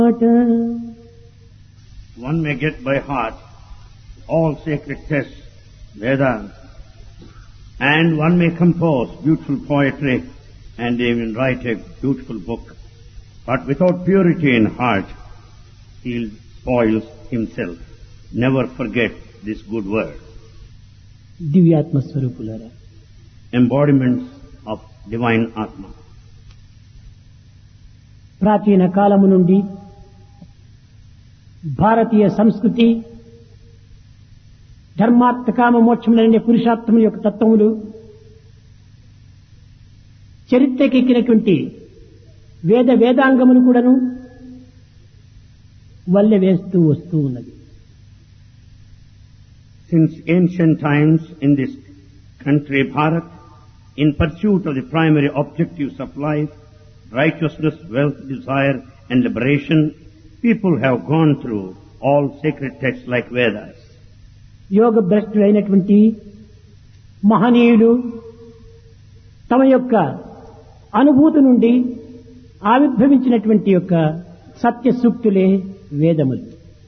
One may get by heart all sacred texts, Vedas, and one may compose beautiful poetry and even write a beautiful book. But without purity in heart, he spoils himself. Never forget this good word. దివ్యాత్మ స్వరూపులారా Embodiments of divine Atma. ప్రాచీన కాలము నుండి భారతీయ సంస్కృతి ధర్మార్థ కామ మోక్షములనే పురుషార్థముల యొక్క తత్వములు చరిత్రకెక్కినటువంటి వేద వేదాంగమును కూడాను వల్లె వేస్తూ వస్తూ ఉన్నది Since ancient times in this country, Bharat, in pursuit of the primary objectives of life, righteousness, wealth, desire, and liberation, people have gone through all sacred texts like Vedas. యోగ భ్రష్టులైనటువంటి మహనీయులు తమ యొక్క అనుభూతి నుండి ఆవిర్భవించినటువంటి యొక్క సత్య సూక్తులే వేదములు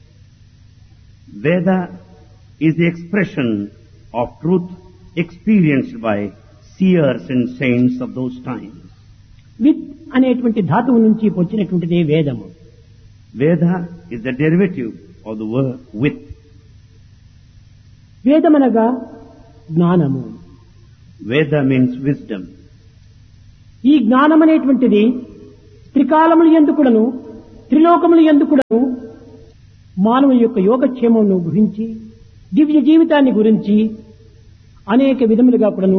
Veda is the expression of truth experienced by seers and saints of those times. With అనేటువంటి ధాతువు నుంచి వచ్చినటువంటిదే వేదము Veda is the derivative of the word with. వేదమనగా జ్ఞానము Veda means wisdom. ఈ జ్ఞానం అనేటువంటిది త్రికాలములు ఎందుకుడను త్రిలోకములు ఎందుకుడను మానవుని యొక్క యోగక్షేమమును గురించి దివ్య జీవితాన్ని గురించి అనేక విధములుగా కూడాను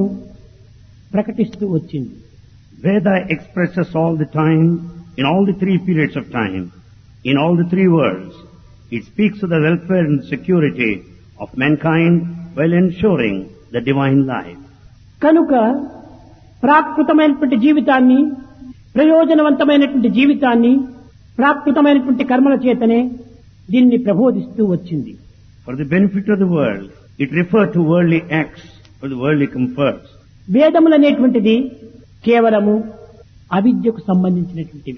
ప్రకటిస్తూ వచ్చింది Veda expresses all the time, in all the three periods of time, in all the three worlds. It speaks of the welfare and security of mankind while ensuring the divine life. కనుక ప్రాకృతమైనటువంటి జీవితాన్ని ప్రయోజనవంతమైనటువంటి జీవితాన్ని ప్రాకృతమైనటువంటి కర్మల చేతనే దీన్ని ప్రబోధిస్తూ వచ్చింది For the benefit of the world, it referred to worldly acts for the worldly comforts. వేదములు అనేటువంటిది కేవలము అవిద్యకు సంబంధించినటువంటివి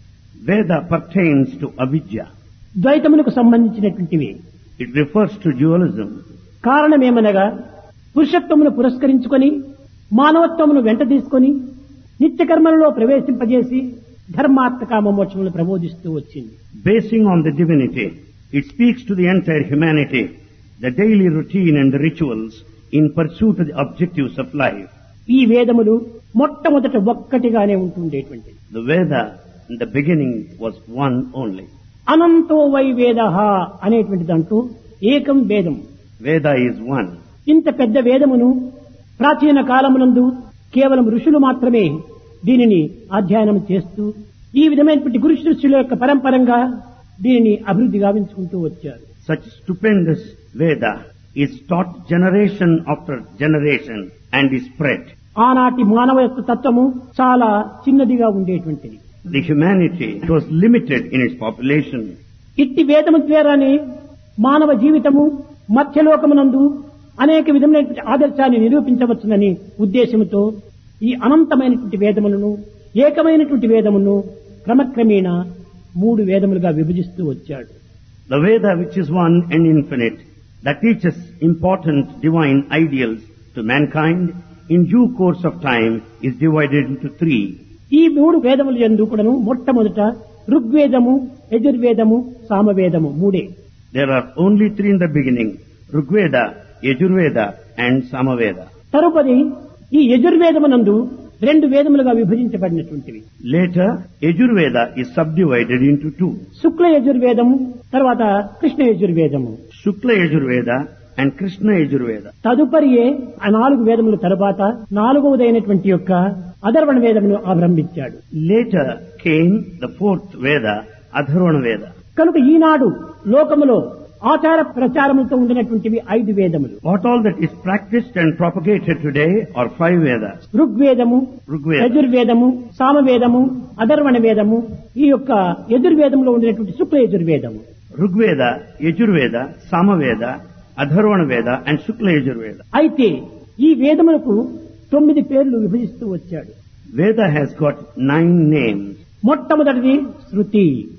Veda pertains to avidya. ద్వైతములకు సంబంధించినటువంటివి It refers to dualism. కారణమేమనగా పురుషత్వమును పురస్కరించుకొని మానవత్వమును వెంట తీసుకొని నిత్య కర్మలలో ప్రవేశింపజేసి ధర్మార్థ కామ మోక్షములు ప్రబోధిస్తూ వచ్చింది Basing on the divinity, it speaks to the entire humanity, the daily routine and the rituals in pursuit of the objectives of life. ఈ వేదములు మొట్టమొదట ఒక్కటిగానే ఉంటుండేటువంటిది The Veda in the beginning was one only. అనంతో వై వేద అనేటువంటి దాంట్లో ఏకం వేదం Veda is one. ఇంత పెద్ద వేదమును ప్రాచీన కాలమునందు కేవలం ఋషులు మాత్రమే దీనిని అధ్యయనం చేస్తూ ఈ విధమైనటువంటి గురు శిష్యుల యొక్క పరంపరంగా దీనిని అభివృద్ధి గావించుకుంటూ వచ్చారు Such stupendous Veda is taught generation after generation and is spread. ఆనాటి మానవ యొక్క తత్వము చాలా చిన్నదిగా ఉండేటువంటిది The humanity was limited in its population. ఇట్టి వేదము ద్వారానే మానవ జీవితము మధ్యలోకమునందు అనేక విధమైనటువంటి ఆదర్శాన్ని నిరూపించవచ్చునని ఉద్దేశంతో ఈ అనంతమైనటువంటి వేదములను ఏకమైనటువంటి వేదమును క్రమక్రమేణా మూడు వేదములుగా విభజిస్తూ వచ్చాడు The Veda which is one and infinite, that teaches important divine ideals to mankind, in due course of time is divided into three. ఈ మూడు వేదములు ఎందు కూడాను మొట్టమొదట ఋగ్వేదము యజుర్వేదము సామవేదము మూడే There are only three in the beginning, Rigveda, Yajurveda and Samaveda. తరుపది ఈ యజుర్వేదమునందు రెండు వేదములుగా విభజించబడినటువంటివి Later, Yajurveda is subdivided into two, శుక్ల యజుర్వేదము తర్వాత Krishna యజుర్వేదము Shukla Yajurveda and Krishna Yajurveda. తదుపరియే ఆ నాలుగు వేదముల తరువాత నాలుగవదైనటువంటి యొక్క అధర్వణ వేదమును ఆరంభించాడు Later came the fourth Veda, Adharvana Veda. కనుక ఈనాడు లోకములో ఆచార ప్రచారములతో ఉండినటువంటివి ఐదు వేదములు What all that is practiced and propagated today are five Vedas. ఋగ్వేదము Rigveda, యజుర్వేదము సామవేదము అధర్వణ వేదము ఈ యొక్క యజుర్వేదంలో ఉండినటువంటి శుక్ల యజుర్వేదము Rigveda, Yajurveda, Samaveda, Adharvana Veda and Shukla Yajurveda. అయితే ఈ వేదములకు తొమ్మిది పేర్లు విభజిస్తూ వచ్చాడు Veda has got nine names. మొట్టమొదటిది శృతి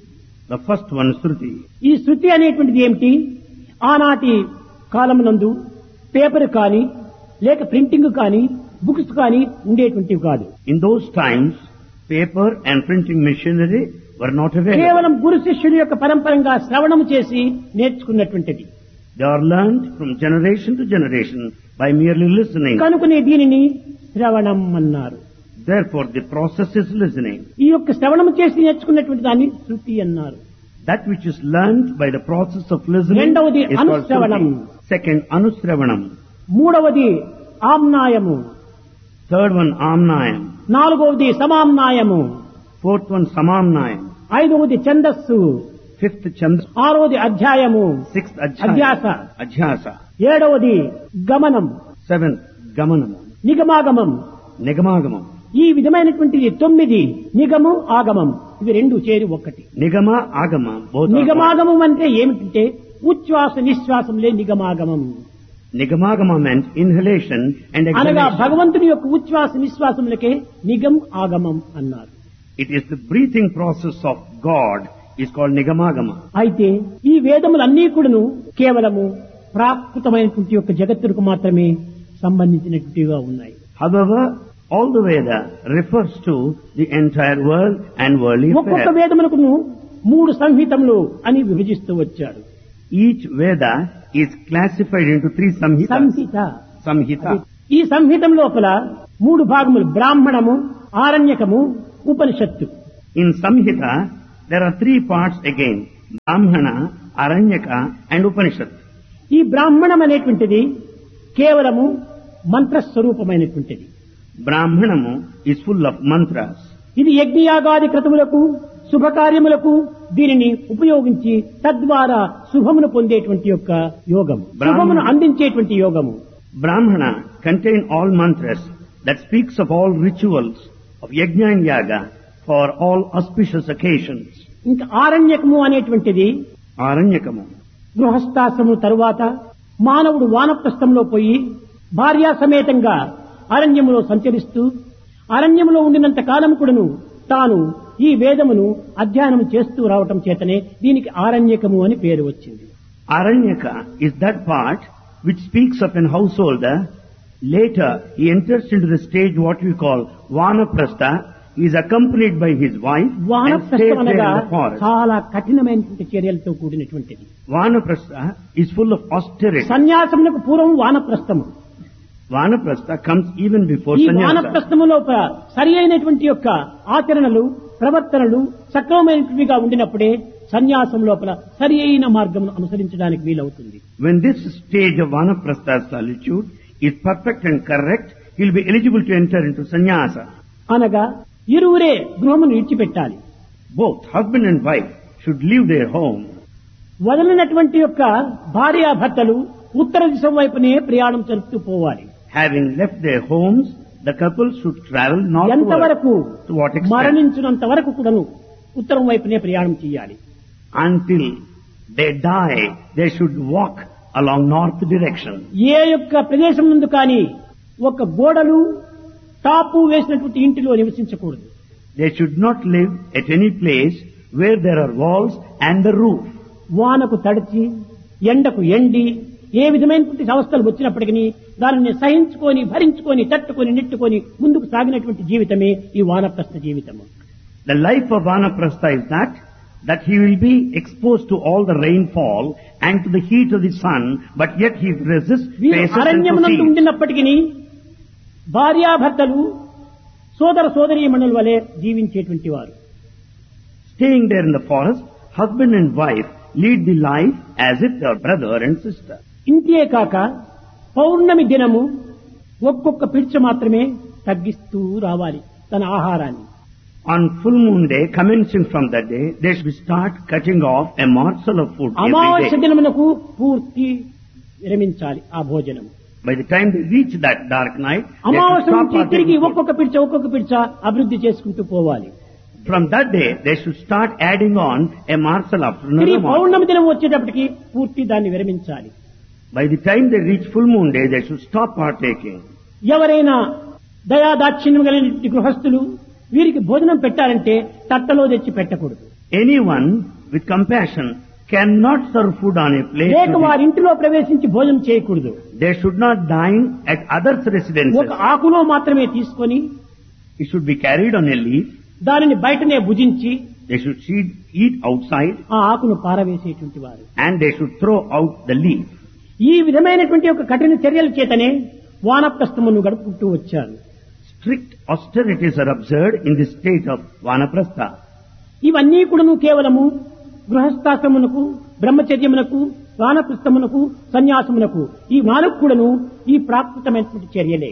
The first one, Shruti. ఈ శృతి అనేటువంటిది ఏమిటి ఆనాటి కాలమునందు పేపర్ కానీ లేక ప్రింటింగ్ కానీ బుక్స్ కానీ ఉండేటువంటివి కాదు In those times, paper and printing machinery were not available. కేవలం గురు శిష్యుల యొక్క పరంపరంగా శ్రవణము చేసి నేర్చుకున్నటువంటిది They are learned from generation to generation by merely listening. కనుకనే దీనిని శ్రవణం అన్నారు Therefore, the process is listening. ఈ యొక్క శ్రవణం చేసి నేర్చుకున్నటువంటి దాన్ని శృతి అన్నారు That which is learned by the process of listening రెండవది is called అనుశ్రవణం. Shruti. Second, Anusravanam. మూడవది ఆమ్నాయము Third one, Amnayam. నాలుగవది సమామ్నాయము Fourth one, Samamnayam. ఐదవది ఛందస్సు Fifth, Chandra. ఆరవది అధ్యాయము Sixth, అధ్యాస. Adhyasa. Adhyasa. ఏడవది గమనం Seventh, Gamanam. నిగమాగమం Nigamangamam. ఈ విధమైనటువంటి తొమ్మిది నిగము ఆగమం ఇవి రెండు చేరి ఒక్కటి Nigama, Agama. Both are one. నిగమాగమం అంటే ఏమిటంటే ఉచ్ఛ్వాస నిశ్వాసంలే నిగమాగమం Nigamagama meant inhalation and అనగా exhalation. భగవంతుని యొక్క ఉచ్ఛ్వాస నిశ్వాసములకే నిగం ఆగమం అన్నారు It is the breathing process of God is called Nigamagama. అయితే ఈ వేదములన్నీ కూడాను కేవలము ప్రాకృతమైనటువంటి యొక్క జగత్తుకు మాత్రమే సంబంధించినటువంటివిగా ఉన్నాయి However, all the Veda refers to the entire world and worldly ఒక్కొక్క affairs. వేదములకును మూడు సంహితములు అని విభజిస్తూ వచ్చాడు Each Veda is classified into three samhitas. Samhita Samhita. ఈ సంహితం లోపల మూడు భాగములు బ్రాహ్మణము ఆరణ్యకము ఉపనిషత్తు In Samhita, there are three parts again. Brahmana, Aranyaka and Upanishad. ఈ బ్రాహ్మణం అనేటువంటిది కేవలము మంత్రస్వరూపమైనటువంటిది Brahmanamu is full of mantras. ఇది యజ్ఞయాగాది క్రతువులకు శుభకార్యములకు దీనిని ఉపయోగించి తద్వారా శుభమును పొందేటువంటి యొక్క యోగం బ్రాహ్మణ- శుభమును అందించేటువంటి యోగము Brahmana contain all mantras that speaks of all rituals of yajna and yaga for all auspicious occasions. ఇంకా ఆరణ్యకము అనేటువంటిది Aranyakamu. గృహస్థాశ్రము తరువాత మానవుడు వానప్రస్థంలో పోయి భార్యా సమేతంగా అరణ్యములో సంచరిస్తూ అరణ్యములో ఉండినంత కాలం కూడాను తాను ఈ వేదమును అధ్యయనం చేస్తూ రావటం చేతనే దీనికి ఆరణ్యకము అని పేరు వచ్చింది Aranyaka is that part which speaks of an householder. Later, he enters into the stage what we call Vanaprastha. He is accompanied by his wife and stays వానప్రస్థం there in అనగా the forest. చాలా కఠినమైనటువంటి చర్యలతో కూడినటువంటిది Vanaprastha is full of austerity. సన్యాసమునకు పూర్వం వానప్రస్థము Vanaprastha comes even before ఈ sannyasa. వానప్రస్థము లోపల సరి అయినటువంటి యొక్క ఆచరణలు ప్రవర్తనలు సక్రమమైనటువంటివిగా ఉండినప్పుడే సన్యాసం లోపల సరి అయిన మార్గమును అనుసరించడానికి వీలవుతుంది When this stage of Vanaprastha solitude is perfect and correct, he will be eligible to enter into sannyasa. అనగా ఇరువురే గృహమును విడిచిపెట్టాలి Both husband and wife should leave their home. వదిలినటువంటి యొక్క భార్యాభర్తలు ఉత్తర దిశ వైపునే ప్రయాణం జరుపుతూ పోవాలి Having left their homes, the couple should travel northward. ఎంతవరకు To what extent? మరణించినంత వరకు కూడాను ఉత్తరం వైపునే ప్రయాణం చేయాలి Until they die, they should walk along north direction. ఏ యొక్క ప్రదేశం ముందు కానీ ఒక గోడలు టాపు వేసినటువంటి ఇంటిలో నివసించకూడదు They should not live at any place where there are walls and the roof. వానకు తడిచి ఎండకు ఎండి ఏ విధమైనటువంటి అవస్థలు వచ్చినప్పటికీ దానిని సహించుకొని భరించుకొని తట్టుకొని నెట్టుకొని ముందుకు సాగినటువంటి జీవితమే ఈ వానప్రస్థ జీవితము The life of Vanaprastha is that, that he will be exposed to all the rainfall and to the heat of the sun, but yet he resists, వీరు faces and అరణ్యమునందు proceeds. ఉండినప్పటికీ భార్యాభర్తలు సోదర సోదరీమణుల వలె జీవించేటువంటి వారు Staying there in the forest, husband and wife lead the life as if they are brother and sister. ఇంతే కాక పౌర్ణమి దినము ఒక్కొక్క పిడిచ మాత్రమే తగ్గిస్తూ రావాలి తన ఆహారాన్ని On full moon day, commencing from that day, they should start cutting off a morsel of food every అమావాస్య day. దినమునకు పూర్తి విరమించాలి ఆ భోజనం By the time they reach that dark night, they should అమావాస్య stop నుంచి తిరిగి partaking food. ఒక్కొక్క పిడిచ ఒక్కొక్క పిడిచ అభివృద్ధి చేసుకుంటూ పోవాలి From that day, they should start adding on a morsel after తిరిగి another morsel. పౌర్ణమి దినం వచ్చేటప్పటికి పూర్తి దాన్ని విరమించాలి By the time they reach full moon day, they should stop partaking. ఎవరైనా దయాదాక్షిణ్యం కలిగిన గృహస్థులు వీరికి భోజనం పెట్టాలంటే తట్టలో తెచ్చి పెట్టకూడదు Anyone with compassion cannot serve food on a plate. లేక to వారి ఇంటిలో ప్రవేశించి భోజనం చేయకూడదు the- They should not dine at others' residences. ఒక ఆకులో మాత్రమే తీసుకొని It should be carried on a leaf. దానిని బయటనే భుజించి They should eat, eat outside ఆ ఆకును పారవేసేటువంటి వారు and they should throw out the leaf. ఈ విధమైనటువంటి ఒక కఠిన చర్యల చేతనే వానప్రస్థమును గడుపుకుంటూ వచ్చారు Strict austerities are observed in the state of Vanaprastha. ఇవన్నీ కూడాను కేవలము గృహస్థాశ్రమునకు బ్రహ్మచర్యమునకు వానప్రస్థమునకు సన్యాసమునకు ఈ నాలుగు కూడాను ఈ ప్రాకృతమైనటువంటి చర్యలే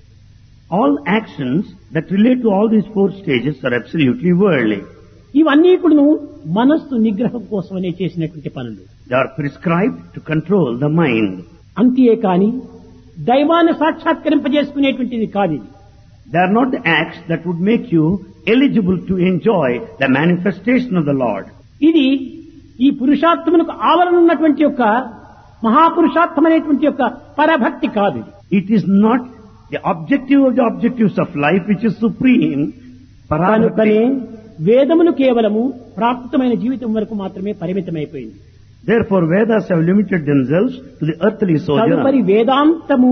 All actions that relate to all these four stages are absolutely worldly. ఇవన్నీ కూడాను మనస్సు నిగ్రహం కోసమనే చేసినటువంటి పనులు They are prescribed to control the mind. అంతే కాని దైవాన్ని సాక్షాత్కరింపజేసుకునేటువంటిది కాదు ఇది They are not the acts that would make you eligible to enjoy the manifestation of the Lord. ఇది ఈ పురుషార్థమునకు ఆవరణ ఉన్నటువంటి యొక్క మహాపురుషార్థమైనటువంటి యొక్క పరభక్తి కాదు ఇది. It is not the objective of the objectives of life which is supreme. కనుకనే Parabhakti. వేదములు కేవలము ప్రాకృతమైన జీవితం వరకు మాత్రమే పరిమితమైపోయింది Therefore Vedas have limited themselves to the earthly తదుపరి sojourn. వేదాంతము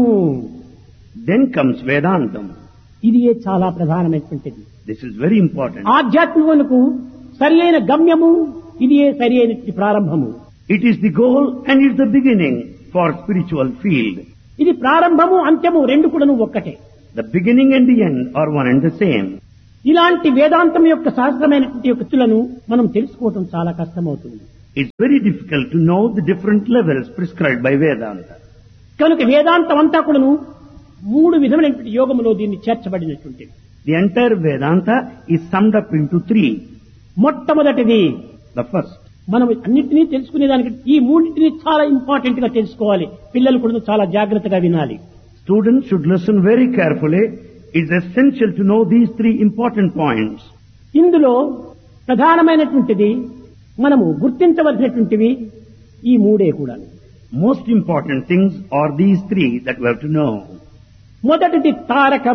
Then comes Vedantam. ఇది చాలా ప్రధానమైనటువంటిది This is very important. ఆధ్యాత్మికమునకు సరి అయిన గమ్యము ఇది సరి అయినటువంటి ప్రారంభము It is the goal and it is the beginning for spiritual field. ఇది ప్రారంభము అంత్యము రెండు కూడాను ఒక్కటే The beginning and the end are one and the same. ఇలాంటి వేదాంతం యొక్క సహస్రమైనటువంటి యొక్క తులను మనం తెలుసుకోవటం చాలా కష్టమవుతుంది It's very difficult to know the different levels prescribed by Vedanta. కనుక వేదాంతం అంతా కూడాను మూడు విధమైనటువంటి యోగములో దీన్ని చేర్చబడినటువంటిది The entire Vedanta is summed up into three. మొట్టమొదటిది The first, మనం అన్నింటినీ తెలుసుకునేదానికి ఈ మూడింటిని చాలా ఇంపార్టెంట్ గా తెలుసుకోవాలి పిల్లలు కూడా చాలా జాగ్రత్తగా వినాలి students should listen very carefully. It's essential to know these three important points. ఇందులో ప్రధానమైనటువంటిది మనము గుర్తించవలసినటువంటివి ఈ మూడే కూడా Most important things are these three that we have to know. మొదటిది తారకం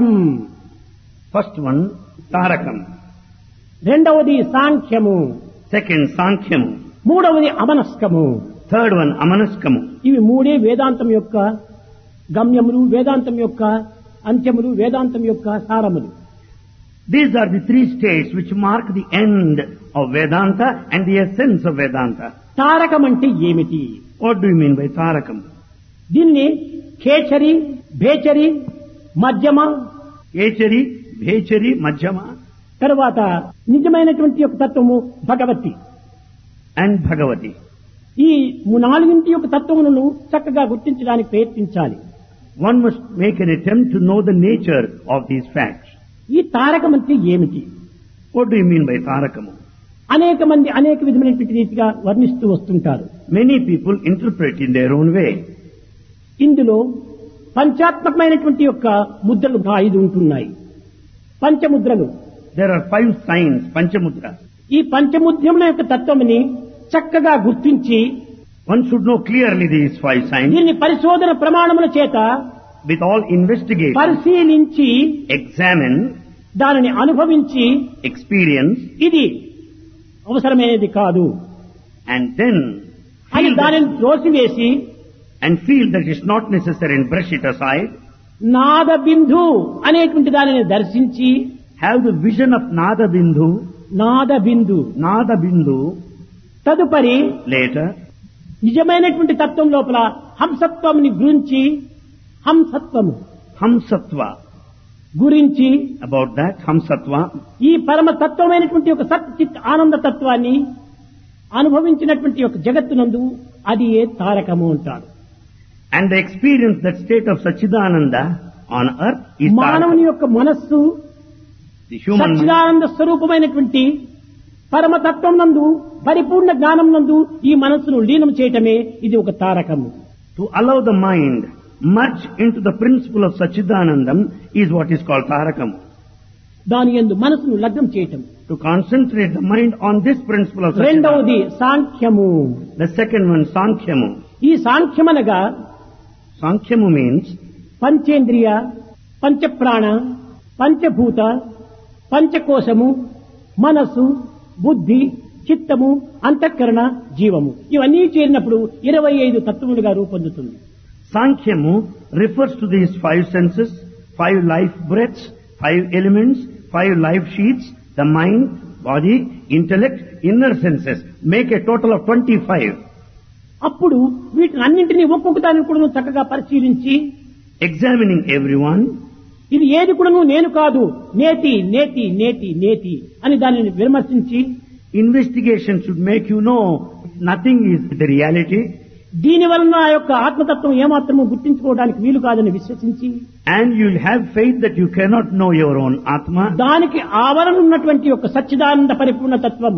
First one, Tarakam. రెండవది సాంఖ్యము Second, Sankhyamu. మూడవది అమనస్కము Third one, Amanaskamu. ఇవి మూడే వేదాంతం యొక్క గమ్యములు వేదాంతం యొక్క అంత్యములు వేదాంతం యొక్క సారములు These are the three states which mark the end of Vedanta and the essence of Vedanta. Tarakam అంటే ఏమిటి What do you mean by Tarakam? దీన్ని ఖేచరి భేచరి మధ్యమ Echari, Bhechari, Majjama తర్వాత నిజమైనటువంటి యొక్క తత్వము భగవతి and Bhagavati. ఈ నాలుగింటి యొక్క తత్వములను చక్కగా గుర్తించడానికి ప్రయత్నించాలి One must make an attempt to know the nature of these facts. ఈ తారకం అంటే ఏమిటి What do you mean by Tarakamu? అనేక మంది అనేక విధమైనటువంటి రీతిగా వర్ణిస్తూ వస్తుంటారు Many people interpret in their own way. ఇందులో పంచాత్మకమైనటువంటి యొక్క ముద్రలు ఐదు ఉంటున్నాయి పంచముద్రలు There are five signs, Panchamudra. ఈ పంచముద్రముల యొక్క తత్వముని చక్కగా గుర్తించి One should know clearly these five signs దీన్ని పరిశోధన ప్రమాణముల చేత with all investigation, పరిశీలించి examine, దానిని అనుభవించి experience, ఇది అవసరమైనది కాదు and then అని feel that, దానిని త్రోసివేసి and feel that it's not necessary and brush it aside. నాద బిందు అనేటువంటి దానిని దర్శించి Have the vision of Nada Bindu, నాద బిందు Nada Bindu తదుపరి later, నిజమైనటువంటి తత్వం లోపల హంసత్వంని గురించి హంసత్వము Hamsatva. గురించి About that, Hamsatva, ఈ పరమ తత్వమైనటువంటి ఒక సత్ చిత్ ఆనంద తత్వాన్ని అనుభవించినటువంటి ఒక జగత్తునందు అది ఏ తారకము అంటారు and the experience that state of Sachidananda on earth is మానవుని Tarakam. యొక్క మనస్సు The human mind. సచ్చిదానంద స్వరూపమైనటువంటి పరమతత్వం నందు పరిపూర్ణ జ్ఞానం నందు ఈ మనస్సును లీనం చేయటమే ఇది ఒక తారకము To allow the mind merge into the principle of Sachidanandam is what is called Tarakam. దాని ఎందు మనసును లగ్నం చేయటం To concentrate the mind on this principle of Sachidanandam. రెండవది సాంఖ్యము The second one, Sankhyamu. ఈ సాంఖ్యమనగా Sankhyamu means పంచేంద్రియ పంచప్రాణ పంచభూత పంచకోశము మనస్సు బుద్ధి చిత్తము అంతఃకరణ జీవము ఇవన్నీ చేరినప్పుడు ఇరవై ఐదు తత్వములుగా రూపొందుతుంది Sankhyamu refers to these five senses, five life breaths, five elements, five life sheets, the mind, body, intellect, inner senses. Make a total of 25. అప్పుడు వీటిని అన్నింటినీ ఒక్కొక్క దాన్ని కూడా చక్కగా పరిశీలించి Examining everyone, ఇది ఏది కూడాను నేను కాదు నేతి నేతి నేతి నేతి అని దానిని విమర్శించి investigation should make you know nothing is the reality దీని వలన ఆ యొక్క ఆత్మతత్వం ఏమాత్రము గుర్తించుకోవడానికి వీలు కాదని విశ్వసించి and you'll have faith that you cannot know your own Atma దానికి ఆవరణ ఉన్నటువంటి యొక్క సచ్చిదానంద పరిపూర్ణ తత్వం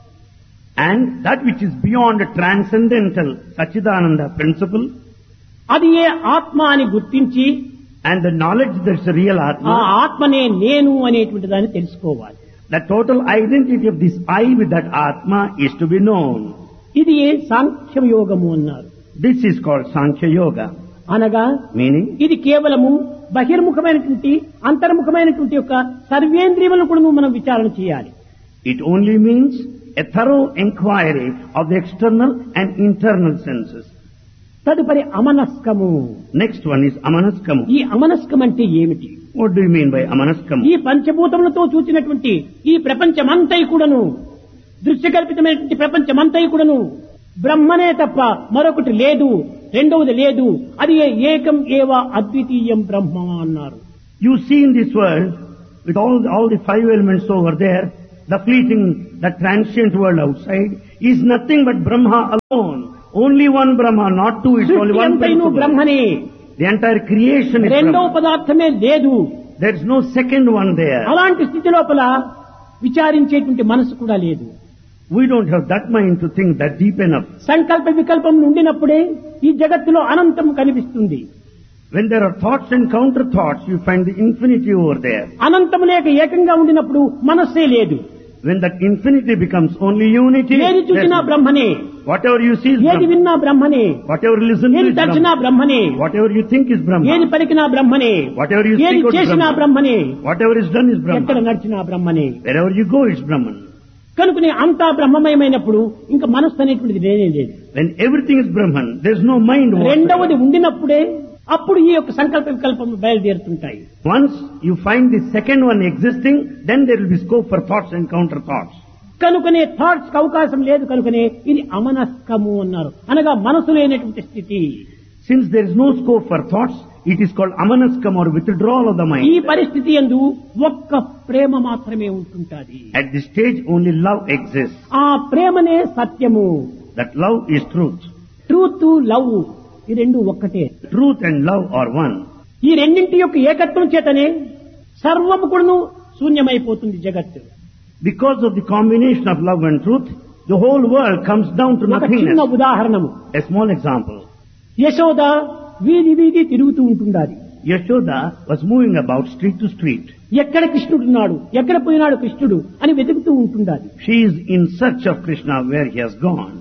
and that which is beyond transcendental Sachidananda principle అది ఏ ఆత్మ అని గుర్తించి and the knowledge that's the real ఆ Atma, ఆత్మనే నేను అనేటువంటి దాన్ని తెలుసుకోవాలి the total identity of this I with that Atma is to be known. ఇది ఏ సాంఖ్యం యోగము అన్నారు This is called Sankhya Yoga, అనగా meaning ఇది కేవలము బహిర్ముఖమైనటువంటి అంతర్ముఖమైనటువంటి యొక్క సర్వేంద్రియములను కూడా మనం విచారణ చేయాలి it only means a thorough inquiry of the external and internal senses. తదుపరి అమనస్కము Next one is Amanaskamu. ఈ అమనస్కం అంటే ఏమిటి What do you mean by Amanaskamu? ఈ పంచభూతములతో చూచినటువంటి ఈ ప్రపంచమంతై కూడాను దృశ్యకల్పితమైనటువంటి ప్రపంచమంతై కూడాను బ్రహ్మనే తప్ప మరొకటి లేదు రెండవది లేదు అది ఏ- ఏకం ఏవ అద్వితీయం బ్రహ్మ అన్నారు You see in this world, with all, all the five elements over there, the fleeting, the transient world outside is nothing but Brahma alone. Only one Brahma, not two, it's only సృష్టి one అంతైను principle. బ్రహ్మనే The entire creation is రెండవ Brahma. పదార్థమే లేదు There's no second one there. అలాంటి స్థితి లోపల విచారించేటువంటి మనసు కూడా లేదు We don't have that mind to think that deep enough. సంకల్ప వికల్పం ఉండినప్పుడే ఈ జగత్తులో అనంతం కనిపిస్తుంది When there are thoughts and counter thoughts, you find the infinity over there. అనంతం లేక ఏకంగా ఉండినప్పుడు మనస్సే లేదు When that infinity becomes only unity, ఏది చూసినా there's- బ్రహ్మనే whatever you see is ఏది Brahma. విన్నా బ్రహ్మనే Whatever you listen to ఏది is తలచినా Brahma. బ్రహ్మనే Whatever you think is ఏది Brahma. పలికినా బ్రహ్మనే Whatever you ఏది speak out is చేసినా Brahma. బ్రహ్మనే Whatever is done is ఎక్కడ Brahma. నడిచినా బ్రహ్మనే Wherever you go, it's Brahman. కనుకనే అంతా బ్రహ్మమయమైనప్పుడు ఇంకా మనస్సు అనేటువంటిది లేనే లేదు When everything is Brahman, there's no mind. రెండవది whatsoever. ఉండినప్పుడే అప్పుడు ఈ యొక్క సంకల్ప వికల్పం బయలుదేరుతుంటాయి Once you find the second one existing, then there will be scope for thoughts and counter thoughts. కనుకనే థాట్స్ కి అవకాశం లేదు కనుకనే ఇది అమనస్కము అన్నారు అనగా మనసు లేనటువంటి స్థితి Since there is no scope for thoughts, it is called amanaskam or withdrawal of the ఈ mind. పరిస్థితి ఎందు ఒక్క ప్రేమ మాత్రమే ఉంటుంటాది At this stage, only love exists. ఆ ప్రేమనే సత్యము That love is truth. Truth love ఈ రెండు ఒక్కటే Truth and love are one. ఈ రెండింటి యొక్క ఏకత్వం చేతనే సర్వము కూడాను శూన్యమైపోతుంది జగత్తు Because of the combination of love and truth, the whole world comes down to ఒక చిన్న nothingness. ఉదాహరణము A small example. Yashoda వీధి వీధి తిరుగుతూ ఉంటుండాలి Yashoda was moving about street to street. ఎక్కడ కృష్ణుడున్నాడు ఎక్కడ పోయినాడు కృష్ణుడు అని వెతుకుతూ ఉంటుండాలి She is in search of Krishna where he has gone.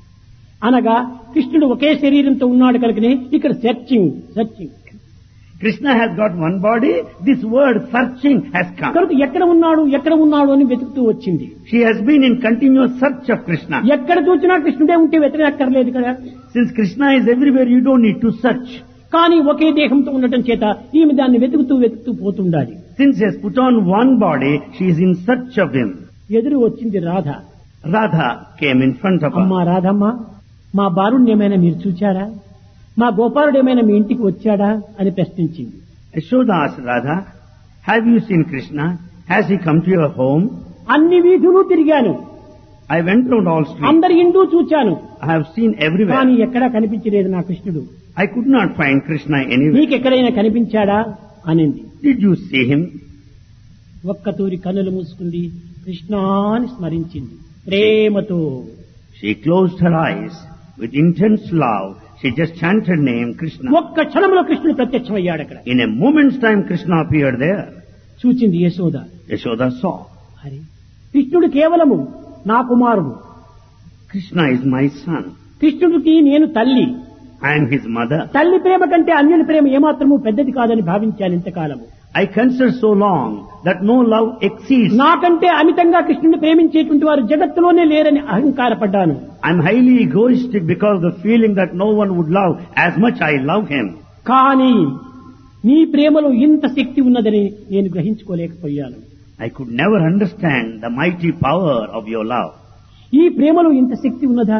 అనగా కృష్ణుడు ఒకే శరీరంతో ఉన్నాడు కనుకనే ఇక్కడ searching searching Krishna has got one body, this word searching has come. కనుక ఎక్కడ ఉన్నాడు ఎక్కడ ఉన్నాడు అని వెతుకుతూ వచ్చింది She has been in continuous search of Krishna. ఎక్కడ చూసినా కృష్ణుడే ఉంటే వెతకక్కర్లేదు కదా Since Krishna is everywhere, you don't need to search. కానీ ఒకే దేహంతో ఉండటం చేత ఈమె దాన్ని వెతుకుతూ వెతుకుతూ పోతుండాలి Since he has put on one body, she is in search of him. ఎదురు వచ్చింది Radha Radha came in front of అమ్మా her. రాధమ్మ మా బారుణ్ణి ఏమైనా మీరు చూచారా మా గోపాలుడు ఏమైనా మీ ఇంటికి వచ్చాడా అని ప్రశ్నించింది Yashoda asked Radha, have you seen Krishna? Has he come to your home? అన్ని వీధులు తిరిగాను I went round all streets. అందరి ఇంటూ చూచాను I have seen కానీ everywhere. ఎక్కడా కనిపించలేదు నా కృష్ణుడు I could not find Krishna anywhere. నీకెక్కడైనా కనిపించాడా అనింది Did you see him? ఒక్క తూరి కన్నులు మూసుకుంది కృష్ణాని స్మరించింది ప్రేమతో She closed her eyes with intense love. She just chanted name Krishna. ఒక్క క్షణంలో కృష్ణుడు ప్రత్యక్షమయ్యాడు అక్కడ In a moment's time, Krishna appeared there. చూచింది యశోద Yashoda saw. అరే కృష్ణుడు కేవలము నా కుమారుడు Krishna is my son. కృష్ణుడికి నేను తల్లి I am his mother. తల్లి ప్రేమ కంటే అన్యుని ప్రేమ ఏమాత్రము పెద్దది కాదని భావించాను ఇంతకాలము I consider so long that no love exceeds. నాకంటే అమితంగా కృష్ణుని ప్రేమించేటువంటి వారు జగత్తులోనే లేరని అహంకారపడ్డాను I'm highly egoistic because of the feeling that no one would love as much I love him. కానీ నీ ప్రేమలో ఇంత శక్తి ఉన్నదని నేను గ్రహించుకోలేకపోయాను I could never understand the mighty power of your love. ఈ ప్రేమలో ఇంత శక్తి ఉన్నదా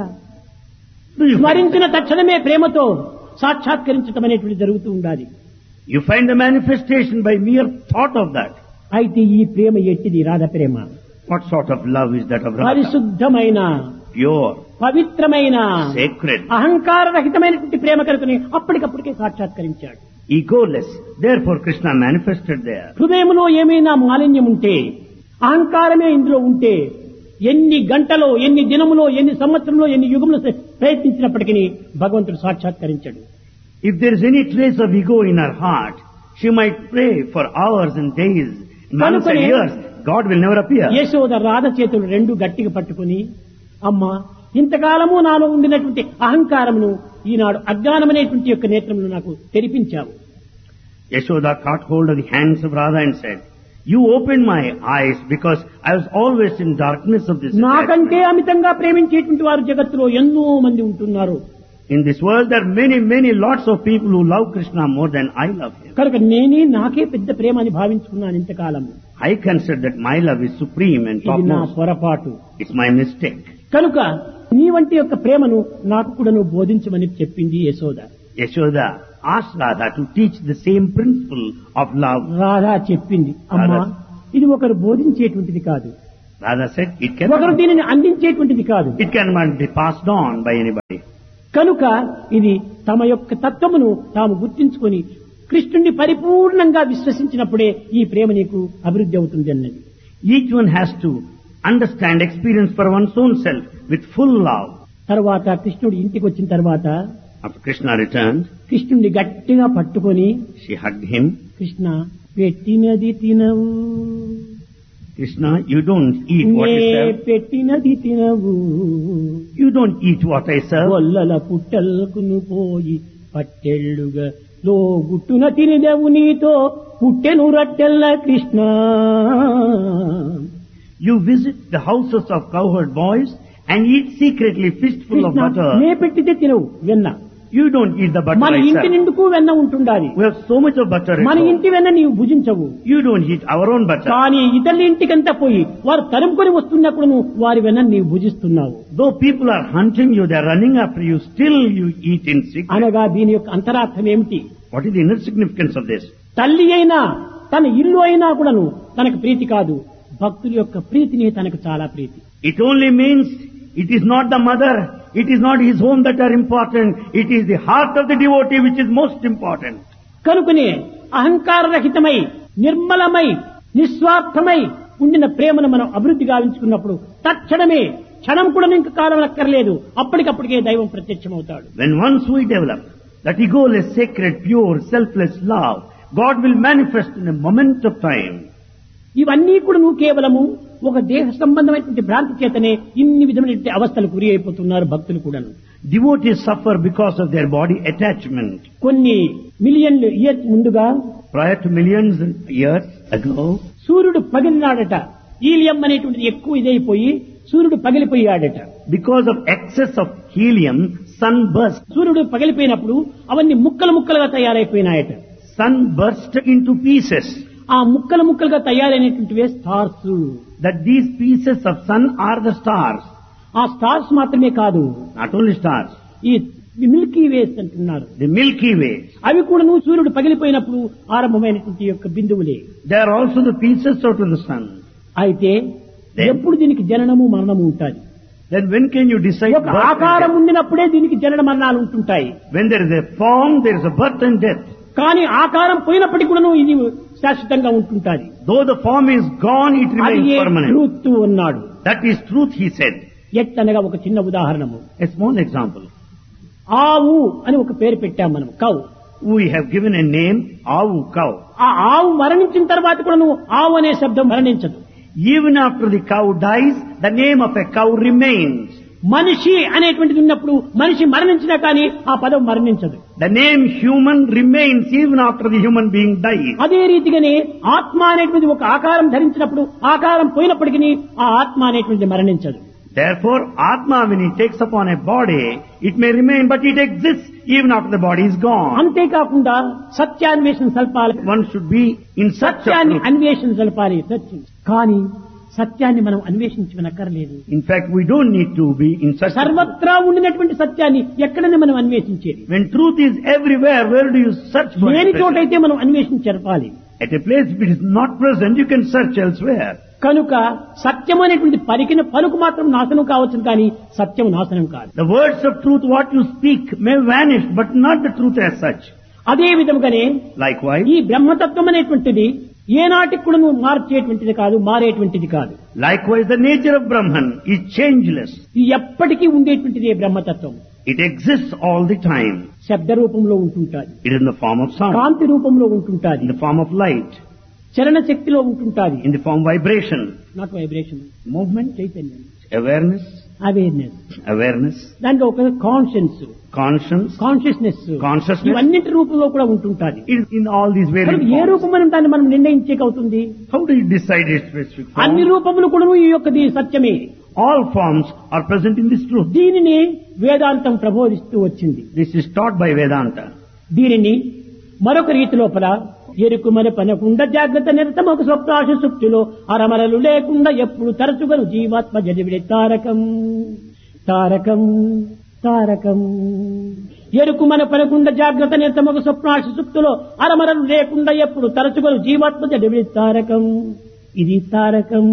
Do you find, స్మరించిన తక్షణమే ప్రేమతో సాక్షాత్కరించటం అనేటువంటి జరుగుతూ ఉండాలి you find the manifestation by mere thought of that. అయితే ఈ ప్రేమ ఎట్టిది రాధ ప్రేమ What sort of love is that of Radha? పరిశుద్ధమైన Pure, పవిత్రమైన sacred, అహంకార రహితమైనటువంటి ప్రేమ కనుకని అప్పటికప్పటికే సాక్షాత్కరించాడు egoless. Therefore Krishna manifested there. హృదయంలో ఏమైనా మాలిన్యం ఉంటే అహంకారమే ఇందులో ఉంటే ఎన్ని గంటలో ఎన్ని దినములో ఎన్ని సంవత్సరంలో ఎన్ని యుగంలో ప్రయత్నించినప్పటికీ భగవంతుడు సాక్షాత్కరించాడు If there is any trace of ego in her heart, she might pray for hours and days, months and కనుకనే- years. God will never appear. Yashoda Radha చేతులు రెండు గట్టిగా పట్టుకుని అమ్మా ఇంతకాలము నాలో ఉండినటువంటి అహంకారమును ఈనాడు అజ్ఞానమనేటువంటి యొక్క నేత్రములు నాకు తెరిపించావు Yashoda caught hold of the hands of Radha and said, You opened my eyes because I was always in darkness of this నాకంటే attachment. అమితంగా ప్రేమించేటువంటి వారు జగత్తులో ఎన్నో మంది ఉంటున్నారు In this world there are many, many lots of people who love Krishna more than I love him. కనుక నేనే నాకే పెద్ద ప్రేమ అని భావించుకున్నాను ఇంతకాలము I consider that my love is supreme and ఇది నా topmost. పొరపాటు It's my mistake. కనుక నీ వంటి యొక్క ప్రేమను నాకు కూడా నువ్వు బోధించమని చెప్పింది Yashoda Yashoda asked Radha to teach the same principle of love. Radha చెప్పింది అమ్మా రాధా. ఇది ఒకరు బోధించేటువంటిది కాదు Radha said, It ఒకరు cannot, దీనిని అందించేటువంటిది కాదు it cannot be passed on by anybody. కనుక ఇది తమ యొక్క తత్వమును తాము గుర్తించుకొని కృష్ణుణ్ణి పరిపూర్ణంగా విశ్వసించినప్పుడే ఈ ప్రేమ నీకు అభివృద్ధి అవుతుంది అన్నది Each one has to understand, experience for one's own self with full love. తర్వాత కృష్ణుడు ఇంటికి వచ్చిన తర్వాత After Krishna returned, కృష్ణుడిని గట్టిగా పట్టుకొని she hugged him. కృష్ణ పెట్టినది తినవు Krishna, you don't eat what నే you serve. పెట్టినది తినవు You don't eat what I serve. గొల్లల పుట్టల్కును పోయి పట్టెళ్ళుగా లో గుట్టున తినిదెవు నీతో పుట్టెను రట్టెల్ల Krishna You visit the houses of cowherd boys and eat secretly fistful of Krishna butter. నే పెట్టితే తినవు వెన్న You don't eat the butter మన I ఇంటి serve. నిండుకు వెన్న ఉంటుండాలి We have so much of butter at మన home. ఇంటి వెన్న నీవు భుజించవు You don't eat our own butter. కానీ ఇతరుల ఇంటికంతా పోయి వారు తరుముకొని వస్తున్నప్పుడు నువ్వు వారి వెన్న నీవు భుజిస్తున్నావు Though people are hunting you, they are running after you, still you eat in secret. అనగా దీని యొక్క అంతరార్థం ఏమిటి What is the inner significance of this? తల్లి అయినా తన ఇల్లు అయినా కూడాను తనకు ప్రీతి కాదు భక్తుల యొక్క ప్రీతిని తనకు చాలా ప్రీతి It only means it is not the mother, it is not his home that are important, it is the heart of the devotee which is most important. కనుకనే అహంకార రహితమై నిర్మలమై నిస్వార్థమై ఉండిన ప్రేమను మనం అభివృద్ధి గావించుకున్నప్పుడు తక్షణమే క్షణం కూడా ఇంకా కాలం అక్కర్లేదు అప్పటికప్పటికే దైవం ప్రత్యక్షమవుతాడు When once we develop that egoless, sacred, pure, selfless love, God will manifest in a moment of time. ఇవన్నీ కూడా నువ్వు కేవలము ఒక దేహ సంబంధమైనటువంటి భ్రాంతి చేతనే ఇన్ని విధమైనటువంటి అవస్థలు గురి అయిపోతున్నారు భక్తులు కూడాను Devotees suffer because of their body attachment. కొన్ని మిలియన్లు ఇయర్స్ ముందుగా Prior to millions of years ago, సూర్యుడు పగిలినాడట ఈలియం అనేటువంటిది ఎక్కువ ఇదైపోయి సూర్యుడు పగిలిపోయాడట because of excess of helium, sun burst. సూర్యుడు పగిలిపోయినప్పుడు అవన్నీ ముక్కలు ముక్కలుగా తయారైపోయినాయట Sun burst into pieces. ఆ ముక్కలు ముక్కలుగా తయారైనటువంటివే stars That these pieces of sun are the stars. ఆ స్టార్స్ మాత్రమే కాదు Not only stars. ఈ మిల్కీ వేస్ అంటున్నారు The Milky Way. అవి కూడా నువ్వు సూర్యుడు పగిలిపోయినప్పుడు ఆరంభమైనటువంటి యొక్క బిందువులే They are also the pieces out of the sun. అయితే Then- ఎప్పుడు దీనికి జననము మరణము ఉంటుంది Then when can you decide ఒక birth and ఆకారం death? ఉండినప్పుడే దీనికి జనన మరణాలు ఉంటుంటాయి When there is a form, there is a birth and death. కానీ ఆకారం పోయినప్పటికీ కూడా ఇది శాశ్వతంగా ఉంటుంటాది Though the form is gone, it అది remains ఏ permanent. ట్రూత్ ఉన్నాడు That is truth, he said. ఎట్టనగా ఒక చిన్న ఉదాహరణము A small example. ఆవు అని ఒక పేరు పెట్టాం మనం cow We have given a name, Avu cow. ఆ ఆవు మరణించిన తర్వాత కూడా నువ్వు ఆవు అనే శబ్దం మరణించదు Even after the cow dies, the name of a cow remains. మనిషి అనేటువంటిది ఉన్నప్పుడు మనిషి మరణించినా కానీ ఆ పదం మరణించదు The name human remains even after the human being dies. అదే రీతిగానే ఆత్మ అనేటువంటిది ఒక ఆకారం ధరించినప్పుడు ఆకారం పోయినప్పటికీ ఆ ఆత్మ అనేటువంటిది మరణించదు Therefore, Atma, when it takes upon a body, it may remain, but it exists even after the body is gone. అంతేకాకుండా సత్యాన్వేషణ సల్పాలి One should be in search of సత్యాన్ని truth. అన్వేషణ సల్పాలి సత్యం కానీ సత్యాన్ని మనం అన్వేషించనక్కర్లేదు In fact, we don't need to be in search of truth. సర్వత్రా ఉండినటువంటి సత్యాన్ని ఎక్కడనే మనం అన్వేషించేది When truth is everywhere, where do you search for లేని it? చోటైతే మనం అన్వేషించరపాలి At a place if it is not present, you can search elsewhere. కనుక సత్యం అనేటువంటి పలికిన పలుకు మాత్రం నాశనం కావచ్చు కానీ సత్యం నాశనం కాదు The words of truth, what you speak, may vanish, but not the truth as such. అదే విధముగానే Likewise, ఈ బ్రహ్మతత్వం అనేటువంటిది ఏనాటికి కూడా నువ్వు మార్చేటువంటిది కాదు మారేటువంటిది కాదు likewise, the nature of Brahman is changeless. ఇది ఎప్పటికీ ఉండేటువంటిది ఈ బ్రహ్మతత్వం It exists all the time. శబ్ద రూపంలో ఉంటుంటాది It is in the form of sound, కాంతి రూపంలో ఉంటుంటాది in the form of light, చలన శక్తిలో ఉంటుంటాది in the form of vibration, not vibration movement చైతన్యం awareness, అవేర్నెస్ awareness, దాంట్లో ఒక కాన్షియన్స్ conscience. Consciousness Consciousness. ఇవన్నింటి రూపంలో కూడా ఉంటుంటాది It is in all these కనుక various ఏ forms. రూపం మనం దాన్ని మనం నిర్ణయించేకవుతుంది How do you decide its specific అన్ని form? రూపములు కూడా ఈ యొక్కది సత్యమే All forms are present in this truth. దీనిని వేదాంతం ప్రబోధిస్తూ వచ్చింది This is taught by Vedanta. దీనిని మరొక రీతి లోపల ఎరుకు మన పనకుండా జాగ్రత్త నిరతమొక స్వప్నాశ సుప్తిలో అరమరలు లేకుండా ఎప్పుడు తరచుగను జీవాత్మ జడివిడే తారకం తారకం తారకం ఎరుకు మన పనకుండా జాగ్రత్త నిరతమొక స్వప్నాశ సుప్తిలో అరమరలు లేకుండా ఎప్పుడు తరచుగను జీవాత్మ జడివిడే తారకం ఇది తారకం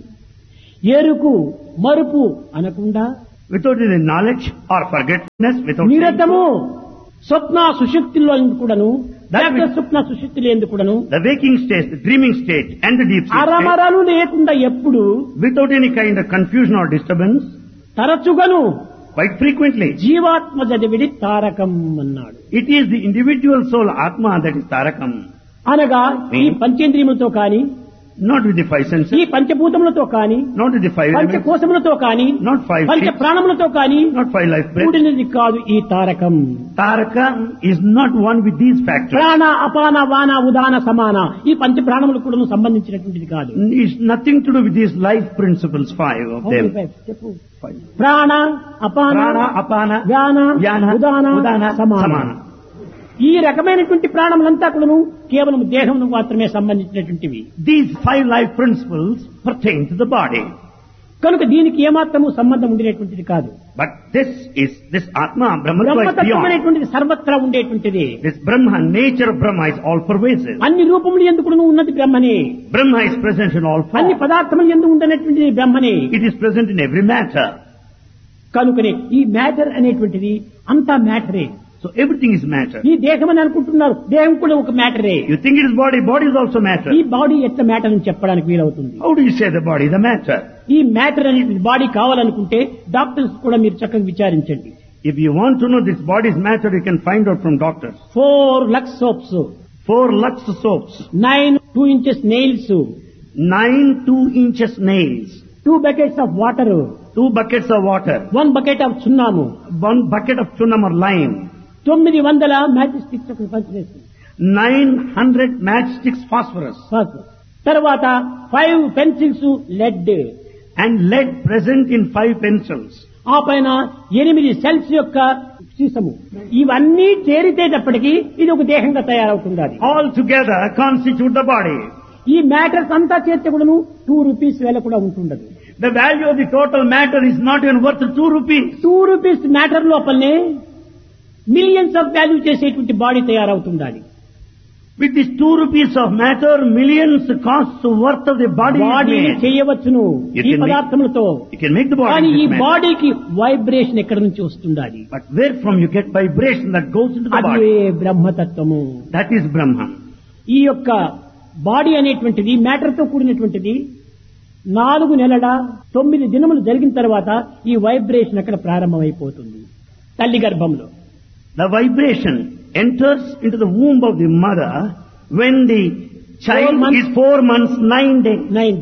ఎరుకు మరుపు అనకుండా Without any knowledge or forgetfulness, without నిరతము స్వప్న సుశక్తిలో కూడాను జాగ్రత్త స్వప్న సుశక్తిలో ఎందుకు కూడాను the waking state, the dreaming state, and the deep sleep state, అరమరలు లేకుండా ఎప్పుడు without any kind of confusion or disturbance, తరచుగను quite frequently. జీవాత్మ జడివిడి తారకం అన్నాడు It is the individual soul Atma that is Tarakam, అనగా ఈ పంచేంద్రియములతో కాని not with the five ఈ senses, పంచభూతములతో కాని not with the five elements, పంచకోశములతో కాని not five పంచ ships, ప్రాణములతో కాని not five life breaths. కూడినది కాదు ఈ Tarakam Tarakam is not one with these factors. ప్రాణ అపాన వాన ఉదాన సమాన ఈ పంచ ప్రాణములు కూడా సంబంధించినటువంటిది కాదు It's nothing to do with these life principles, five of them. చెప్పు Five. ప్రాణ అపాన Prana, Apana, వ్యాన Vyana, ఉదాన Udana, సమాన Samana. ఈ రకమైనటువంటి ప్రాణములంతా కూడాను కేవలం దేహమును మాత్రమే సంబంధించినటువంటివి These five life principles pertain to the body. కనుక దీనికి ఏమాత్రము సంబంధం ఉండేటువంటిది కాదు But this is, this Atma, Brahmatva is బ్రహ్మతత్వం beyond. అనేటువంటిది సర్వత్రా ఉండేటువంటిది This Brahma, nature of Brahma is all pervasive. అన్ని రూపములు ఎందుకు ఉన్నది బ్రహ్మనే Brahma is present in all అన్ని forms. పదార్థములు ఎందుకు ఉండనటువంటిది బ్రహ్మనే It is present in every matter. కనుకనే ఈ మ్యాటర్ అనేటువంటిది అంతా మ్యాటరే So everything is matter. ఈ దేహం అని అనుకుంటున్నారు దేహం కూడా ఒక మ్యాటరే You think it is body, body is also matter. ఈ బాడీ ఎట్లా మ్యాటర్ అని చెప్పడానికి వీలవుతుంది How do you say the body is a matter? ఈ మ్యాటర్ అనేది బాడీ కావాలనుకుంటే డాక్టర్స్ కూడా మీరు చక్కగా విచారించండి If you want to know this body's matter, you can find out from doctors. Four Lux soaps Four Lux soaps, nine two inches nails nine two inches nails, two buckets of water two buckets of water, one bucket of సున్నాము one bucket of chunam or lime, తొమ్మిది వందల magic sticks పంచలేస్తుంది nine hundred matchsticks phosphorus, తర్వాత five pencils lead and lead present in five pencils. ఆ పైన ఎనిమిది cells యొక్క సీసము ఇవన్నీ చేరితేటప్పటికి ఇది ఒక దేహంగా తయారవుతుంది అది All together constitute the body. ఈ మ్యాటర్స్ అంతా చేర్చే కూడాను టూ రూపీస్ వేల కూడా ఉంటుండదు The value of the total matter is not even worth two rupees. Two rupees matter లోపలనే మిలియన్స్ ఆఫ్ వాల్యూ చేసేటువంటి బాడీ తయారవుతుంది అది With these two rupees of matter, millions costs worth of the body is body made. చేయవచ్చును You ఈ can make- పదార్థములతో You can make the కానీ body ఈ with matter. బాడీకి వైబ్రేషన్ ఎక్కడి నుంచి వస్తుంది అది But where from you get vibration that goes into the అదే body? బ్రహ్మతత్వము That is Brahman. ఈ యొక్క బాడీ అనేటువంటిది మ్యాటర్ తో కూడినటువంటిది నాలుగు నెలల తొమ్మిది దినములు జరిగిన తర్వాత ఈ వైబ్రేషన్ అక్కడ ప్రారంభమైపోతుంది తల్లి గర్భంలో The vibration enters into the womb of the mother when the Four child months. is four months, nine days. Nine days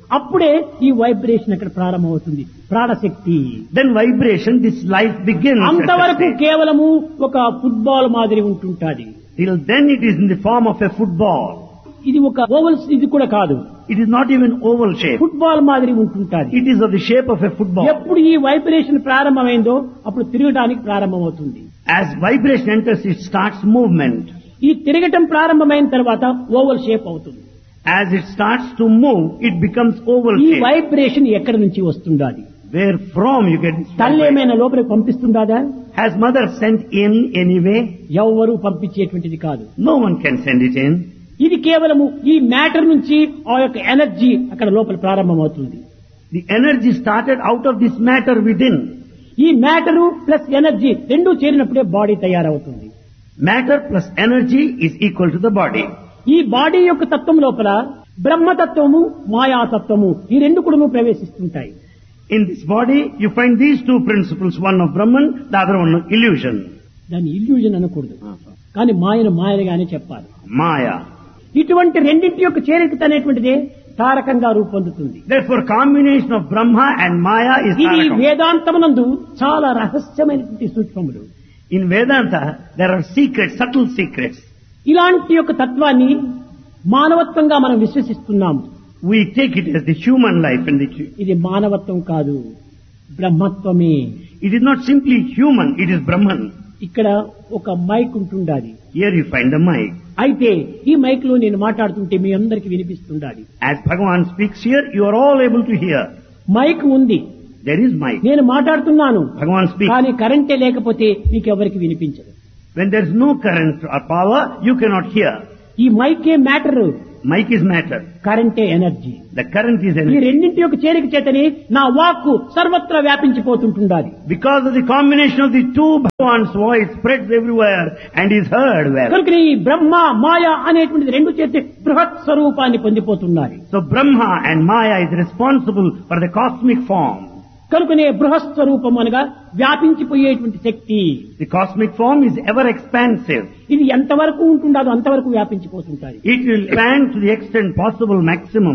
అప్పుడే ఈ వైబ్రేషన్ అక్కడ ప్రారంభమవుతుంది ప్రాణశక్తి Then vibration, this life begins. at that అంతవరకు stage. కేవలము ఒక ఫుట్బాల్ మాదిరి ఉంటుంటాది Till then it is in the form of a football. ఇది ఒక ఓవల్స్ ఇది కూడా కాదు It is not even oval shape. Football మాదిరి ఉంటుంటాది It is of the shape of a football. ఎప్పుడు ఈ వైబ్రేషన్ ప్రారంభమైందో అప్పుడు తిరగడానికి ప్రారంభమవుతుంది As vibration enters, it starts movement. ఈ తిరగటం ప్రారంభమైన తర్వాత ఓవల్ షేప్ అవుతుంది As it starts to move, it becomes oval ఈ shape. వైబ్రేషన్ ఎక్కడి నుంచి వస్తుండాది Where from you get this తల్లి vibration? ఏమైనా లోపలికి పంపిస్తుందాదా Has mother sent in anyway? ఎవరు పంపించేటువంటిది కాదు No one can send it in. ఇది కేవలము ఈ మ్యాటర్ నుంచి ఆ యొక్క ఎనర్జీ అక్కడ లోపల ప్రారంభమవుతుంది The energy started out of this matter within. ఈ మ్యాటరు ప్లస్ ఎనర్జీ రెండూ చేరినప్పుడే బాడీ తయారవుతుంది Matter plus energy is equal to the body. ఈ బాడీ యొక్క తత్వం లోపల బ్రహ్మతత్వము మాయాతత్వము ఈ రెండు కూడా ప్రవేశిస్తుంటాయి In this body, you find these two principles, one of Brahman, the other one of illusion. దాన్ని ఇల్యూజన్ అనకూడదు కానీ మాయను మాయలుగానే చెప్పాలి Maya. ఇటువంటి రెండింటి యొక్క చేరిక అనేటువంటిదే తారకంగా రూపొందుతుంది Therefore, combination of Brahma and Maya is ఇది Tarakam. వేదాంతమునందు చాలా రహస్యమైనటువంటి సూక్ష్మములు In Vedanta, there are secrets, subtle secrets. ఇలాంటి యొక్క తత్వాన్ని మానవత్వంగా మనం విశ్వసిస్తున్నాము We take it as the human life and the, ఇది మానవత్వం కాదు బ్రహ్మత్వమే it is not simply human, it is Brahman. ఇక్కడ ఒక మైక్ ఉంటుండాలి Here you find the mic. అయితే ఈ మైక్ లో నేను మాట్లాడుతుంటే మీ అందరికి వినిపిస్తుండాలి As Bhagavan speaks here, you are all able to hear. Mic ఉంది There is mic. నేను మాట్లాడుతున్నాను Bhagavan speaks. కానీ కరెంటే లేకపోతే మీకు ఎవరికి వినిపించదు When there is no current or power, you cannot hear. ఈ మైకే మ్యాటర్ Mic is matter. కరెంటే ఎనర్జీ The current is ఈ energy. రెండింటి యొక్క చేరిక చేతని నా వాక్కు సర్వత్రా వ్యాపించిపోతుంటుండాలి Because of the combination of the two, Bhagavan's voice spreads everywhere and is heard well. కనుక ఈ బ్రహ్మ మాయ అనేటువంటిది రెండు చేతి బృహత్ స్వరూపాన్ని పొందిపోతున్నారు So Brahma and Maya is responsible for the cosmic form. కనుకనే బృహత్ స్వరూపం అనగా వ్యాపించిపోయేటువంటి శక్తి The cosmic form is ever expansive. ఇది ఎంతవరకు ఉంటుండదో అంతవరకు వ్యాపించిపోతుంటాయి It will expand to the extent possible maximum.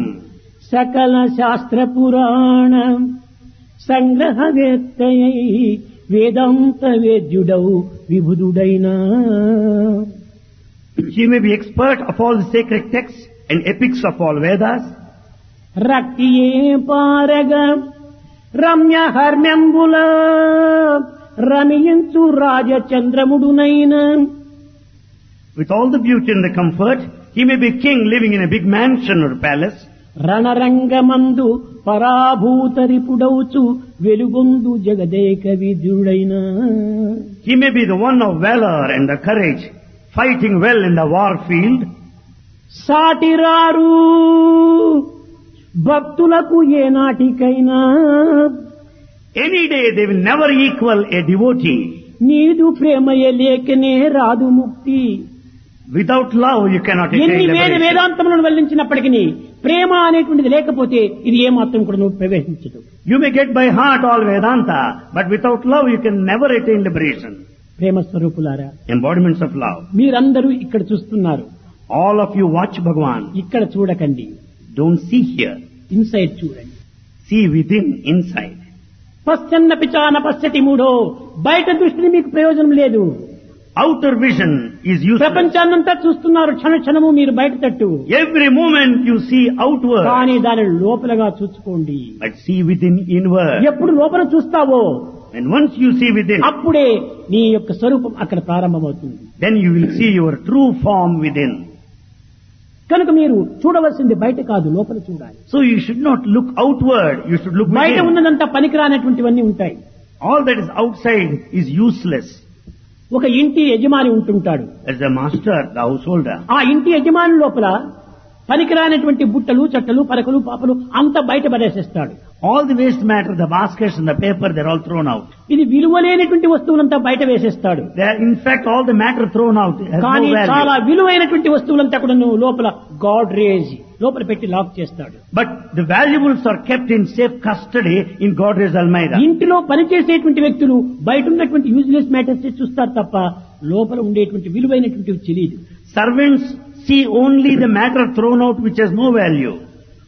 సకల శాస్త్ర పురాణ సంగ్రహవేత్తయై వేదాంత వేద్యుడౌ విభుదుడైన She may be expert of all the sacred texts and epics of all Vedas. రక్తియే పారగ Ramya హర్మ్యంబుల రమియించు రాజచంద్రముడునైన With all the beauty and the comfort, he may be king living in a big mansion or palace. రణరంగమందు పరాభూతరిపుడౌచు వెలుగొందు Jagadeka విద్యుడైన He may be the one of valor and the courage, fighting well in the war field. సాటిరారు భక్తులకు ఏ నాటికైనా Any day they will never equal a devotee. నీదు ప్రేమయ లేకనే రాదు ముక్తి Without love you cannot ఎన్ని attain వేద liberation. వేదాంతములను వెల్లించినప్పటికీ ప్రేమ అనేటువంటిది లేకపోతే ఇది ఏమాత్రం కూడా నువ్వు ప్రవేశించదు You may get by heart all Vedanta, but without love you can never attain liberation. ప్రేమ స్వరూపులారా Embodiments of love. మీరందరూ ఇక్కడ చూస్తున్నారు All of you watch Bhagavan. ఇక్కడ చూడకండి Don't see here. ఇన్సైడ్ చూడండి See within, inside. పశ్చన్న పిచాన పశ్చతి మూడో బయట దృష్టిని మీకు ప్రయోజనం లేదు Outer vision is useless. ప్రపంచాన్నంతా చూస్తున్నారు క్షణ క్షణము మీరు బయట తట్టు Every moment you see outward, కానీ దాని లోపలగా చూసుకోండి but see within, inward. ఎప్పుడు లోపల చూస్తావో And once you see within, అప్పుడే నీ యొక్క స్వరూపం అక్కడ ప్రారంభమవుతుంది then you will see your true form within. కనుక మీరు చూడవలసింది బయట కాదు లోపల చూడాలి So you should not look outward, you should look బయట within. ఉన్నదంతా పనికిరానటువంటివన్నీ ఉంటాయి All that is outside is useless. ఒక ఇంటి యజమాని ఉంటుంటాడు As the master, the householder. ఆ ఇంటి యజమాని లోపల పనికిరానటువంటి బుట్టలు చట్టలు పరకలు పాపలు అంతా బయట పడేసేస్తాడు All the waste matter, the baskets and the paper, they're all thrown out. ఇది విలువలేనటువంటి వస్తువులంతా బయట వేసేస్తాడు They are, in fact, all the matter thrown out has కానీ no చాలా value. విలువైనటువంటి వస్తువులంతా కూడా నువ్వు లోపల గాడ్ రేజ్ లోపల పెట్టి లాక్ చేస్తాడు But the valuables are kept in safe custody in Godrej Almeida. ఇంటిలో పనిచేసేటువంటి వ్యక్తులు బయట ఉన్నటువంటి యూజ్లెస్ మ్యాటర్స్ చూస్తారు తప్ప లోపల ఉండేటువంటి విలువైనటువంటివి తెలియదు Servants see only the matter thrown out which has no value.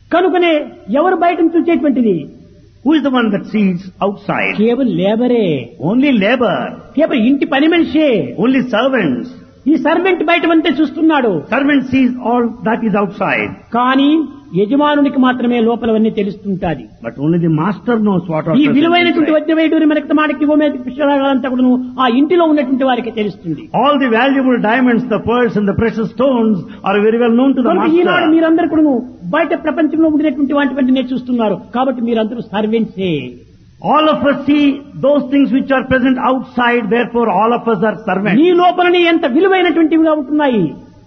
కనుకనే ఎవరు బయట చూసేటువంటిది Who is the one that sees outside? కేవలం లేబరే Only labor, కేవలం ఇంటి పని మనిషే only servants. ఈ సర్వెంట్ బయట అంతే చూస్తున్నాడు Servant sees all that is outside, కానీ యజమానునికి మాత్రమే లోపలవన్నీ తెలుస్తుంటాది but only the master knows what are ఈ present విలువైనటువంటి inside. వజ్రవేటూరి మనకి మాడికి పుష్పరాగాలంతా కూడా ఆ ఇంటిలో ఉన్నటువంటి వారికి తెలుస్తుంది All the valuable diamonds, the pearls and the precious stones are very well known to the కనుక ఈనాడు master. మీరందరూ కూడా బయట ప్రపంచంలో ఉండినటువంటి వాటివన్నీ చూస్తున్నారు కాబట్టి మీరందరూ సర్వెంట్సే All of us see those things which are present outside, therefore all of us are servants. నీ లోపలని ఎంత విలువైనటువంటివిగా ఉంటున్నాయి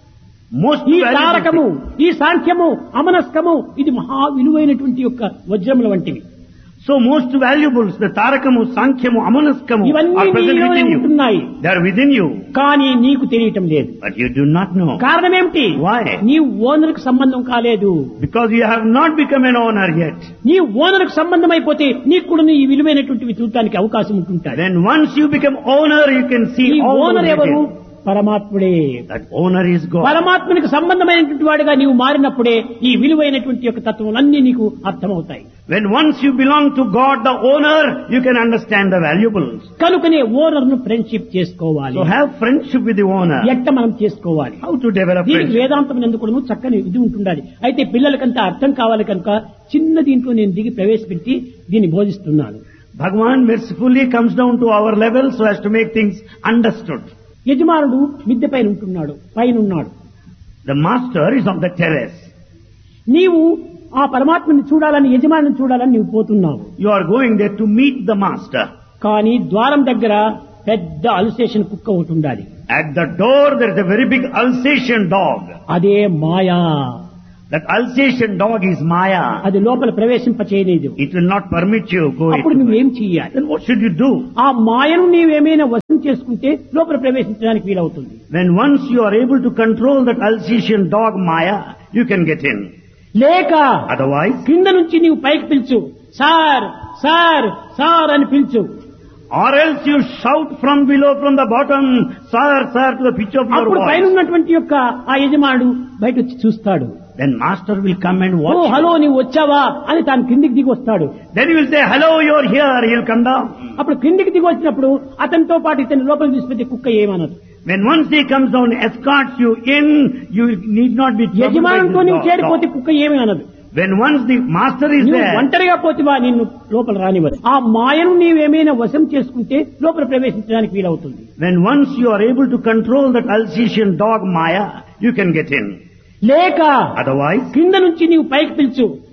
Most ఈ valuable తారకము things. ఈ సాంఖ్యము అమనస్కము ఇది మహా విలువైనటువంటి యొక్క వజ్రముల వంటివి So most valuables, the Tarakamu, Sankhyamu, Amanaskamu ఇవన్నీ are present నీలోనే within you. ఉంటున్నాయి They are within you, కానీ నీకు తెలియటం లేదు but you do not know. కారణం ఏమిటి Why? నీ ఓనర్కు సంబంధం కాలేదు Because you have not become an owner yet. నీ ఓనర్కు సంబంధం అయిపోతే నీకు కూడా ఈ విలువైనటువంటివి చూడటానికి అవకాశం ఉంటుంటాయి Then once you become owner, you can see ఈ all ఓనర్ those ఎవరు details. పరమాత్ముడే That owner is God. పరమాత్మునికి సంబంధమైనటువంటి వాడిగా నీవు మారినప్పుడే ఈ విలువైనటువంటి యొక్క తత్వములన్నీ నీకు అర్థమవుతాయి When once you belong to God, the owner, you can understand the valuables. కనుకనే ఓనర్ ను ఫ్రెండ్షిప్ చేసుకోవాలి So have friendship with the owner. ఎట్ట మనం చేసుకోవాలి How to develop దీనికి friendship. వేదాంతం ఎందుకు చక్కని ఇది ఉంటుండాలి అయితే పిల్లలకంతా అర్థం కావాలి కనుక చిన్న దీంట్లో నేను దిగి ప్రవేశపెట్టి దీన్ని బోధిస్తున్నాను Bhagavan mercifully comes down to our level so as to make things understood. యజమానుడు మిద్దె పైన ఉంటున్నాడు పైన ఉన్నాడు The master is on the terrace. నీవు ఆ పరమాత్మని చూడాలని యజమానిని చూడాలని నీవు పోతున్నావు You are going there to meet the master. కానీ ద్వారం దగ్గర పెద్ద అల్సేషన్ కుక్క ఒకటి ఉండాలి At the door there is a very big Alsatian dog. అదే మాయా That Alsatian dog is Maya. అది లోపల ప్రవేశింప చేయలేదు It will not permit you go అప్పుడు into it. నువ్వేం చెయ్యాలి Then what should you do? ఆ మాయను నీవేమైనా వశం చేసుకుంటే లోపల ప్రవేశించడానికి వీలవుతుంది When once you are able to control that Alsatian dog Maya, you can get in. లేక Otherwise, కింద నుంచి నీవు పైకి పిలుచు సార్ సార్ సార్ అని పిలుచు or else you shout from below, from the bottom, sir, sir, to the pitch of your అప్పుడు పైన voice. ఉన్నటువంటి యొక్క ఆ యజమానుడు బయట వచ్చి చూస్తాడు Then master will come and ఓ watch. you. హలో నీవు వచ్చావా అని తాను కిందికి దిగి వస్తాడు Then he will say, hello, you're here. He'll come down. అప్పుడు కిందికి దిగి వచ్చినప్పుడు అతనితో పాటు ఇతని లోపల తీసుకెళ్తే కుక్క ఏమనదు When once he comes down, escorts you in, you need not be troubled by యజమానుతో this నువ్వు dog. చేరిపోతే కుక్క ఏమీ అనదు When once the master is నువ్వు there, ఒంటరిగా పోతివా నిన్ను లోపల రానివ్వదు ఆ మాయను నీవేమైనా వశం చేసుకుంటే లోపల ప్రవేశించడానికి వీలవుతుంది when once you are able to control that Alsatian dog Maya, you can get in. లేక Otherwise, కింద నుంచి నీవు పైకి పిలుచు